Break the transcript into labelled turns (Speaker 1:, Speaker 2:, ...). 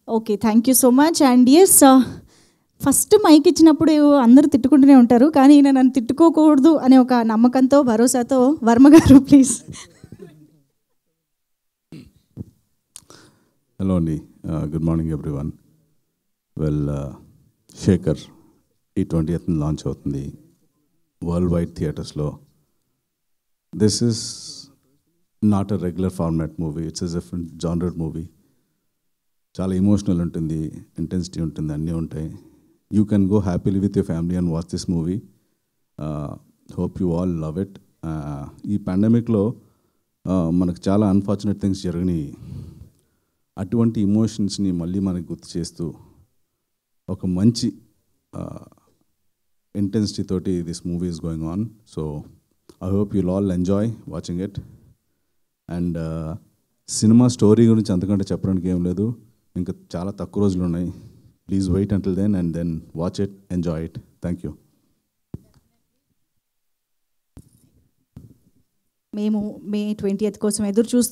Speaker 1: okay thank you so much and yes first mic ఇచ్చినప్పుడు అందరూ తిట్టుకుంటూనే ఉంటారు కానీ ఈయన నన్ను తిట్టుకోకూడదు అనే ఒక నమ్మకంతో భరోసాతో వర్మ గారు ప్లీజ్
Speaker 2: హలో అండి good morning everyone well Shekhar ఈ ట్వంటీ ఎయిత్ లాంచ్ అవుతుంది వరల్డ్ వైడ్ థియేటర్స్లో this is not a regular format movie it's a different genre movie చాలా ఎమోషనల్ ఉంటుంది ఇంటెన్సిటీ ఉంటుంది అన్నీ ఉంటాయి you can go happily with your family and watch this movie hope you all love it ఈ పాండమిక్లో మనకు చాలా అన్ఫార్చునేట్ థింగ్స్ జరిగినాయి అటువంటి ఇమోషన్స్ని మళ్ళీ మనకి గుర్తు చేస్తూ ఒక మంచి ఇంటెన్సిటీ తోటి this movie is going on so I hope you'll all enjoy watching it and cinema story గురించి అంతకంటే చెప్పడానికి ఏం లేదు ఇంకా చాలా తక్కువ రోజులు ఉన్నాయి please wait until then and then watch it enjoy it thank you
Speaker 1: మేము మే ట్వంటీ కోసం ఎదురు చూస్తూ